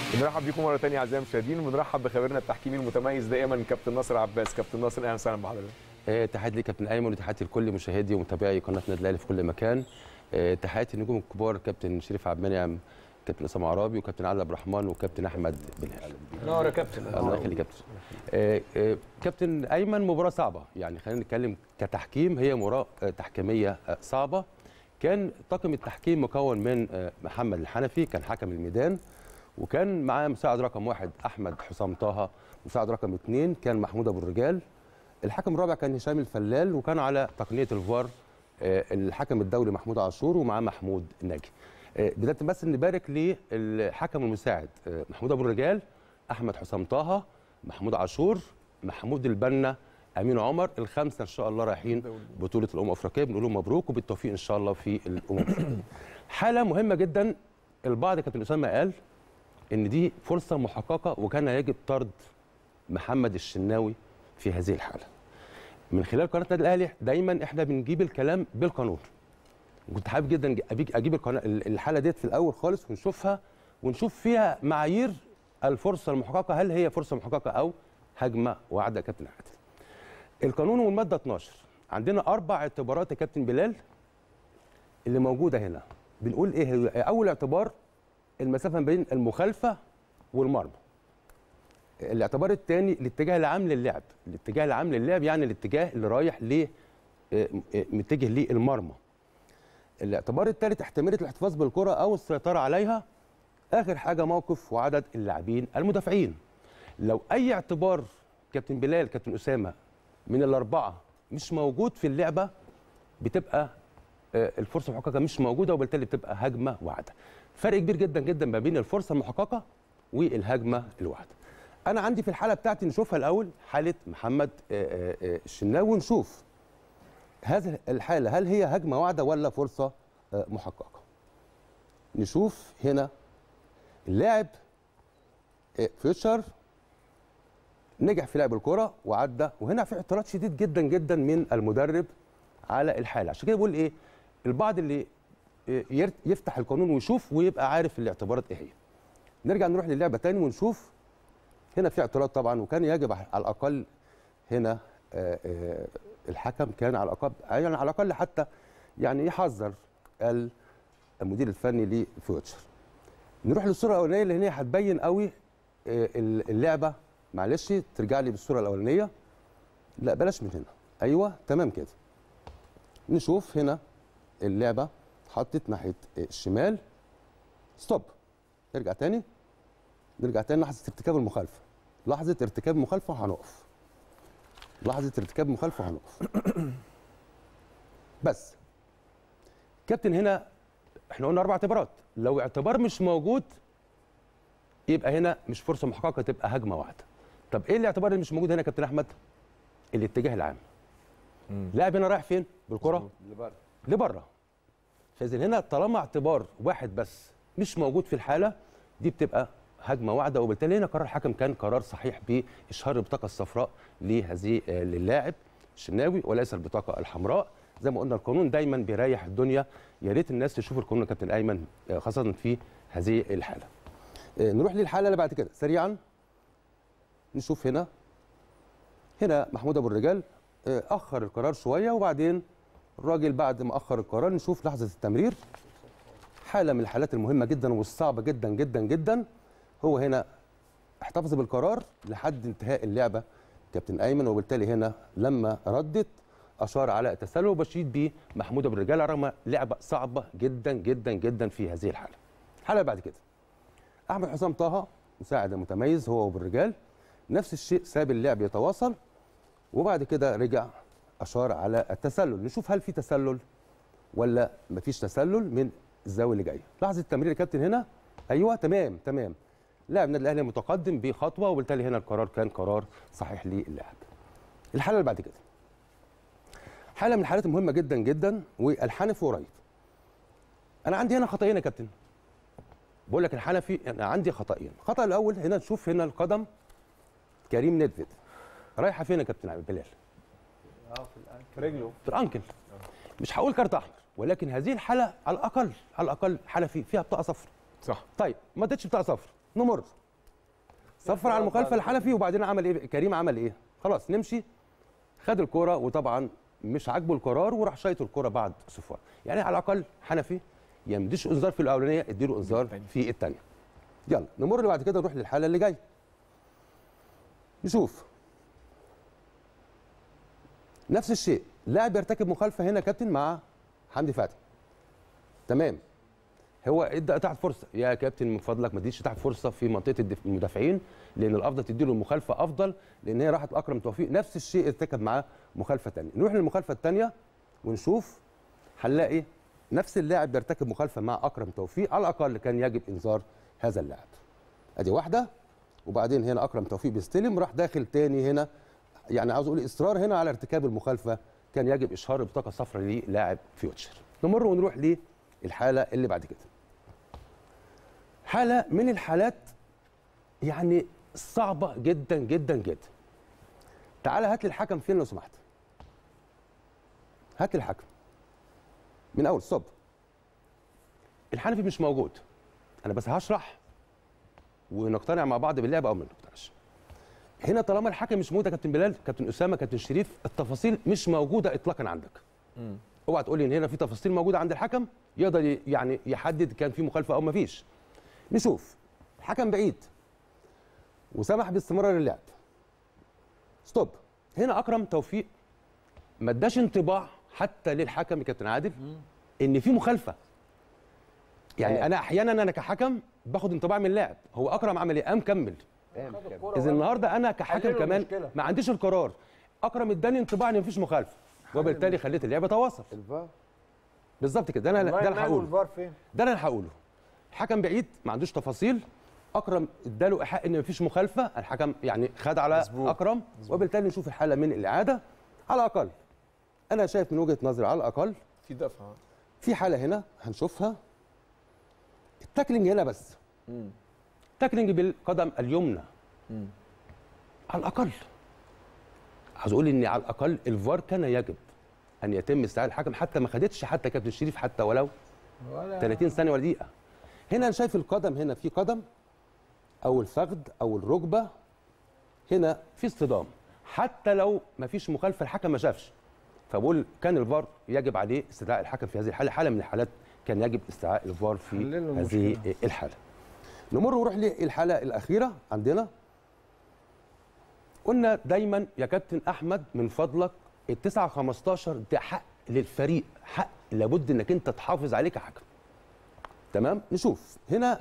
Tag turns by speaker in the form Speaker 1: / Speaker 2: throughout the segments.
Speaker 1: بنرحب بيكم مره ثانيه اعزائي المشاهدين وبنرحب بخبيرنا التحكيمي المتميز دائما كابتن ناصر عباس كابتن ناصر اهلا وسهلا بحضرتك
Speaker 2: آه، تحياتي ليك كابتن ايمن وتحياتي لكل مشاهدي ومتابعي قناه النادي الاهلي في كل مكان آه، تحياتي النجوم الكبار كابتن شريف عبد المنعم كابتن اسامه عرابي وكابتن علي عبد الرحمن وكابتن احمد بلال
Speaker 3: نور يا كابتن
Speaker 2: الله يخليك يا كابتن آه، آه، كابتن ايمن مباراه صعبه يعني خلينا نتكلم كتحكيم هي مباراه آه، تحكيميه آه، صعبه كان طاقم التحكيم مكون من آه، محمد الحنفي كان حكم الميدان وكان معاه مساعد رقم واحد احمد حسام طه مساعد رقم اثنين كان محمود ابو الرجال الحكم الرابع كان هشام الفلال وكان على تقنيه الفار آه، الحكم الدولي محمود عاشور ومعاه محمود ناجي آه، بدايه بس نبارك للحكم المساعد آه، محمود ابو الرجال احمد حسام طه محمود عاشور محمود البنا امين عمر الخمسه ان شاء الله رايحين بطوله الامم الافريقيه بنقول لهم مبروك وبالتوفيق ان شاء الله في الامم الافريقيه حاله مهمه جدا البعض كابتن اسامه قال ان دي فرصه محققه وكان يجب طرد محمد الشناوي في هذه الحاله من خلال قناه النادي الاهلي دايما احنا بنجيب الكلام بالقانون كنت حابب جدا أجيب- اجيب القناة- الحاله ديت في الاول خالص ونشوفها ونشوف فيها معايير الفرصه المحققه هل هي فرصه محققه او هجمه واعده يا كابتن عادل القانون والماده 12 عندنا اربع اعتبارات يا كابتن بلال اللي موجوده هنا بنقول ايه هي اول اعتبار المسافه بين المخالفه والمرمى الاعتبار الثاني الاتجاه العام للعب الاتجاه العام للعب يعني الاتجاه اللي رايح ل آه، آه، متجه للمرمى الاعتبار الثالث احتماليه الاحتفاظ بالكره او السيطره عليها اخر حاجه موقف وعدد اللاعبين المدافعين لو اي اعتبار كابتن بلال كابتن اسامه من الاربعه مش موجود في اللعبه بتبقى آه، الفرصه المحققه مش موجوده وبالتالي بتبقى هجمه واعده فرق كبير جدا جدا ما بين الفرصه المحققه والهجمه الواعده انا عندي في الحاله بتاعتي نشوفها الاول حاله محمد آه، آه، آه، الشناوي ونشوف هذه الحاله هل هي هجمه واعده ولا فرصه آه، محققه نشوف هنا اللاعب آه، فيوتشر نجح في لعب الكره وعدى وهنا في اعتراض شديد جدا جدا من المدرب على الحاله عشان كده بقول ايه البعض اللي آه، ير- يفتح القانون ويشوف ويبقى عارف الاعتبارات ايه هي نرجع نروح للعبه تاني ونشوف هنا في اعتراض طبعا وكان يجب على الاقل هنا آه، آه، الحكم كان على الاقل يعني على الاقل حتى يعني يحذر المدير الفني لفيوتشر نروح للصوره الاولانيه اللي هي هتبين قوي آه، اللعبه معلش ترجع لي بالصوره الاولانيه لا بلاش من هنا ايوه تمام كده نشوف هنا اللعبه اتحطت ناحيه الشمال ستوب نرجع تاني نرجع تاني لحظه ارتكاب المخالفه لحظه ارتكاب مخالفه وهنقف لحظه ارتكاب مخالفه وهنقف بس كابتن هنا احنا قلنا اربع اعتبارات لو اعتبار مش موجود يبقى هنا مش فرصه محققه تبقى هجمه واحده طب ايه الاعتبار اللي مش موجود هنا يا كابتن احمد الاتجاه العام لاعب هنا رايح فين بالكره لبره فاذا هنا طالما اعتبار واحد بس مش موجود في الحاله دي بتبقى هجمه واعده وبالتالي هنا قرار الحكم كان قرار صحيح باشهار البطاقه الصفراء لهذه آه، للاعب الشناوي وليس البطاقه الحمراء زي ما قلنا القانون دايما بيريح الدنيا يا ريت الناس تشوف القانون يا كابتن ايمن آه، خاصه في هذه الحاله آه، نروح للحاله اللي بعد كده سريعا نشوف هنا هنا محمود ابو الرجال آه، اخر القرار شويه وبعدين الراجل بعد ما اخر القرار نشوف لحظه التمرير حاله من الحالات المهمه جدا والصعبه جدا جدا جدا هو هنا احتفظ بالقرار لحد انتهاء اللعبه كابتن ايمن وبالتالي هنا لما ردت اشار على التسلل وبشيد بيه محمود ابو الرجال رغم لعبه صعبه جدا جدا جدا في هذه الحاله. الحاله اللي بعد كده احمد حسام طه مساعد متميز هو وابو الرجال نفس الشيء ساب اللعب يتواصل وبعد كده رجع اشار على التسلل نشوف هل في تسلل ولا مفيش تسلل من الزاويه اللي جايه لحظه التمرير يا كابتن هنا ايوه تمام تمام لاعب النادي الاهلي متقدم بخطوه وبالتالي هنا القرار كان قرار صحيح للاعب الحاله اللي بعد كده حاله من الحالات المهمه جدا جدا والحنفي قريب انا عندي هنا خطأين يا كابتن بقول لك الحنفي انا عندي خطأين الخطأ الاول هنا نشوف هنا القدم كريم ندفد رايحه فين يا كابتن عبد بلال
Speaker 3: في رجله
Speaker 2: في الانكل مش هقول كارت احمر ولكن هذه الحاله على الاقل على الاقل حاله في فيها بطاقه صفر
Speaker 1: صح
Speaker 2: طيب ما ادتش بطاقه صفر نمر صفر على المخالفه الحنفي وبعدين عمل ايه كريم عمل ايه خلاص نمشي خد الكرة وطبعا مش عاجبه القرار وراح شايط الكرة بعد صفار يعني على الاقل حنفي يعني مديش انذار في الاولانيه اديله انذار في الثانيه يلا نمر اللي بعد كده نروح للحاله اللي جايه نشوف نفس الشيء لاعب يرتكب مخالفه هنا كابتن مع حمدي فتحي تمام هو ادى اتاحت فرصه يا كابتن من فضلك ما تديش اتاحت فرصه في منطقه الدف- المدافعين لان الافضل تديله المخالفه افضل لان هي راحت لاكرم توفيق نفس الشيء ارتكب معاه مخالفه ثانيه نروح للمخالفه الثانيه ونشوف هنلاقي نفس اللاعب بيرتكب مخالفه مع اكرم توفيق على الاقل كان يجب انذار هذا اللاعب ادي واحده وبعدين هنا اكرم توفيق بيستلم راح داخل تاني هنا يعني عاوز اقول اصرار هنا على ارتكاب المخالفه كان يجب اشهار بطاقه صفراء للاعب فيوتشر نمر ونروح للحاله اللي بعد كده حاله من الحالات يعني صعبه جدا جدا جدا تعالى هات لي الحكم فين لو سمحت هات لي الحكم من اول ستوب الحنفي مش موجود انا بس هشرح ونقتنع مع بعض باللعبه او ما نقتنعش هنا طالما الحكم مش موجود يا كابتن بلال كابتن اسامه كابتن شريف التفاصيل مش موجوده اطلاقا عندك اوعى تقول لي ان هنا في تفاصيل موجوده عند الحكم يقدر ي- يعني يحدد كان في مخالفه او ما فيش نشوف الحكم بعيد وسمح باستمرار اللعب ستوب هنا اكرم توفيق ما اداش انطباع حتى للحكم يا كابتن عادل ان في مخالفه يعني انا احيانا انا كحكم باخد انطباع من اللاعب هو اكرم عمل ايه قام كمل اذا النهارده انا كحكم
Speaker 3: حللوا
Speaker 2: كمان
Speaker 3: المشكلة.
Speaker 2: ما عنديش القرار اكرم اداني انطباع ان مفيش مخالفه وبالتالي خليت اللعبه تواصل
Speaker 4: الفار
Speaker 2: بالظبط كده ده انا ده انا هقوله
Speaker 3: الفار فين؟
Speaker 2: ده اللي انا هقوله الحكم بعيد ما عندوش تفاصيل اكرم اداله ايحاء ان مفيش مخالفه الحكم يعني خد على
Speaker 1: مظبوط.
Speaker 2: اكرم وبالتالي نشوف الحاله من الاعاده على الاقل انا شايف من وجهه نظري على الاقل
Speaker 1: في دفعه
Speaker 2: في حاله هنا هنشوفها التاكلينج هنا بس تاكلينج بالقدم اليمنى على الاقل عاوز اقول ان على الاقل الفار كان يجب ان يتم استدعاء الحكم حتى ما خدتش حتى كابتن شريف حتى ولو 30 ثانيه ولا دقيقه هنا انا شايف القدم هنا في قدم او الفخذ او الركبه هنا في اصطدام حتى لو ما فيش مخالفه الحكم ما شافش فبقول كان الفار يجب عليه استدعاء الحكم في هذه الحاله حاله من الحالات كان يجب استدعاء الفار في
Speaker 3: حللوا
Speaker 2: هذه
Speaker 3: المشكلة.
Speaker 2: الحاله نمر ونروح للحاله الاخيره عندنا قلنا دايما يا كابتن احمد من فضلك التسعة 15 ده حق للفريق حق لابد انك انت تحافظ عليه كحكم تمام نشوف هنا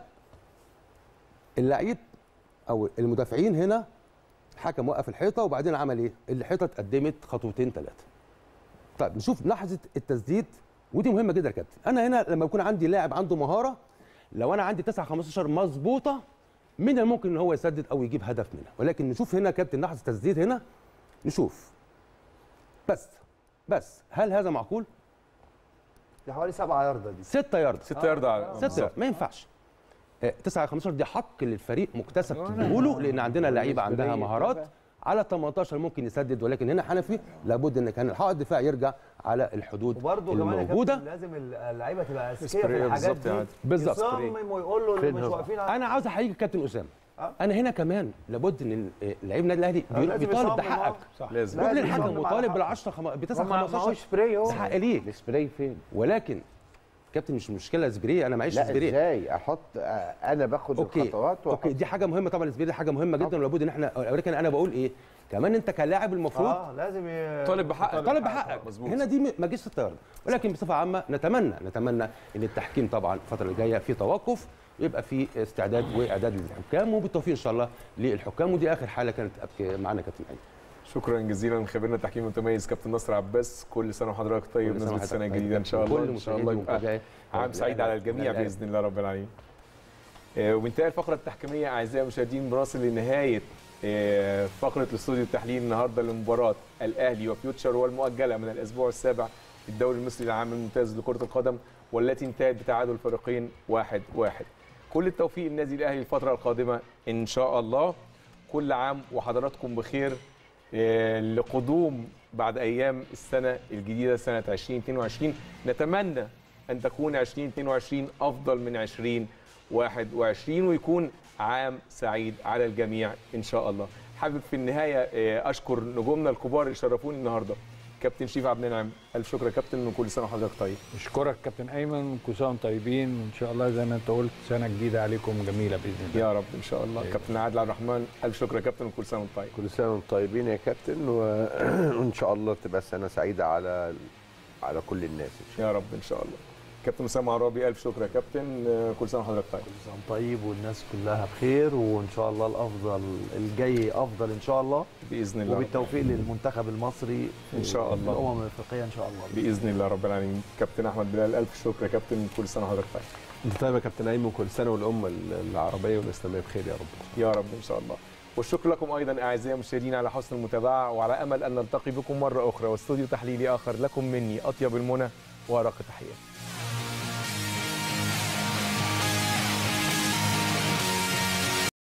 Speaker 2: اللعيب او المدافعين هنا الحكم وقف الحيطه وبعدين عمل ايه الحيطه اتقدمت خطوتين ثلاثه طيب نشوف لحظه التسديد ودي مهمه جدا يا كابتن انا هنا لما يكون عندي لاعب عنده مهاره لو انا عندي 9 15 مظبوطه من الممكن ان هو يسدد او يجيب هدف منها ولكن نشوف هنا يا كابتن لحظه التسديد هنا نشوف بس بس هل هذا معقول؟
Speaker 4: دي حوالي 7 ياردة دي
Speaker 2: 6 يارد
Speaker 1: 6 يارد على
Speaker 2: 6 يارد ما ينفعش 9 15 دي حق للفريق مكتسب تديهوله لان عندنا لعيبه عندها مهارات على 18 ممكن يسدد ولكن هنا حنفي لابد ان كان الحائط الدفاع يرجع على الحدود
Speaker 5: وبرضه كمان يا
Speaker 2: الموجوده
Speaker 5: كابتن لازم اللعيبه تبقى اذكياء في
Speaker 1: سبراي
Speaker 5: الحاجات
Speaker 1: بالظبط يا
Speaker 5: دي
Speaker 1: عادل.
Speaker 2: بالظبط.
Speaker 5: يصمم ويقول له اللي مش واقفين على
Speaker 2: انا عاوز احييك الكابتن اسامه
Speaker 5: أه؟
Speaker 2: انا هنا كمان لابد ان لعيب النادي الاهلي بي-
Speaker 5: لازم
Speaker 2: بيطالب
Speaker 5: يصمم،
Speaker 2: بحقك
Speaker 5: آه.
Speaker 3: صح
Speaker 1: لازم
Speaker 2: روح
Speaker 5: لازم
Speaker 2: للحكم
Speaker 5: يصمم على
Speaker 2: وطالب
Speaker 5: حقك.
Speaker 2: بال 10 ب 9
Speaker 3: ما
Speaker 2: 15
Speaker 3: هوش سبراي هو
Speaker 2: حق ليك
Speaker 4: السبراي فين؟
Speaker 2: ولكن كابتن مش مشكله سبري انا معيش
Speaker 4: لا
Speaker 2: سبري
Speaker 4: ازاي احط آه، انا باخد
Speaker 2: اوكي
Speaker 4: الخطوات
Speaker 2: اوكي دي حاجه مهمه طبعا السبري دي حاجه مهمه جدا ولابد ان احنا ولكن انا بقول ايه كمان انت كلاعب المفروض
Speaker 5: اه لازم ي...
Speaker 1: طالب بحقك
Speaker 2: طالب بحقك
Speaker 1: مظبوط.
Speaker 2: هنا دي م- ما جيش الطياره ولكن بصفه عامه نتمنى نتمنى ان التحكيم طبعا الفتره اللي جايه في توقف ويبقى في استعداد واعداد للحكام وبالتوفيق ان شاء الله للحكام ودي اخر حاله كانت أبك- معانا كابتن ايمن
Speaker 1: شكرا جزيلا خبيرنا التحكيم المتميز كابتن نصر عباس كل سنه وحضرتك طيب
Speaker 2: كل سنة
Speaker 1: بمناسبه
Speaker 2: وحضرتك
Speaker 1: السنه
Speaker 2: طيب.
Speaker 1: الجديده ان شاء الله
Speaker 2: كل
Speaker 1: ان شاء الله
Speaker 2: مشاهدي
Speaker 1: يبقى
Speaker 2: ومتابعي
Speaker 1: عام سعيد على الجميع
Speaker 2: الأهلي.
Speaker 1: باذن الله رب العالمين آه، وبانتهى الفقره التحكيميه اعزائي المشاهدين بنصل لنهايه آه، فقره الاستوديو التحليل النهارده لمباراه الاهلي وفيوتشر والمؤجله من الاسبوع السابع في الدوري المصري العام الممتاز لكره القدم والتي انتهت بتعادل الفريقين واحد واحد كل التوفيق للنادي الاهلي الفتره القادمه ان شاء الله كل عام وحضراتكم بخير آه، لقدوم بعد ايام السنه الجديده سنه 2022 نتمنى ان تكون 2022 افضل من 2021 ويكون عام سعيد على الجميع ان شاء الله حابب في النهايه آه، اشكر نجومنا الكبار اللي شرفوني النهارده كابتن شريف عبد النعم الف شكر يا كابتن وكل سنه وحضرتك طيب
Speaker 3: اشكرك كابتن ايمن كل سنه وانتم طيبين وان شاء الله زي ما انت قلت سنه جديده عليكم جميله باذن الله
Speaker 1: يا رب ان شاء الله
Speaker 3: أيوة.
Speaker 1: كابتن عادل عبد الرحمن الف شكر يا كابتن وكل سنه وانت طيب
Speaker 4: كل سنه وانتم طيبين يا كابتن و... وان شاء الله تبقى سنه سعيده على على كل الناس ان شاء
Speaker 1: يا رب ان شاء الله كابتن اسامه عرابي الف شكر يا كابتن آه، كل سنه وحضرتك طيب
Speaker 5: كل سنه وأنت طيب والناس كلها بخير وان شاء الله الافضل الجاي افضل ان شاء الله
Speaker 1: باذن الله رب
Speaker 5: وبالتوفيق للمنتخب المصري
Speaker 1: إن شاء الله.
Speaker 5: في الامم الافريقيه ان شاء الله
Speaker 1: باذن الله رب العالمين كابتن احمد بلال الف شكر يا كابتن كل سنه وحضرتك طيب
Speaker 6: انت طيب يا كابتن ايمن كل سنه والامه العربيه والاسلاميه بخير يا رب
Speaker 1: يا رب ان شاء الله والشكر لكم ايضا اعزائي المشاهدين على حسن المتابعه وعلى امل ان نلتقي بكم مره اخرى واستوديو تحليلي اخر لكم مني اطيب المنى وارق تحياتي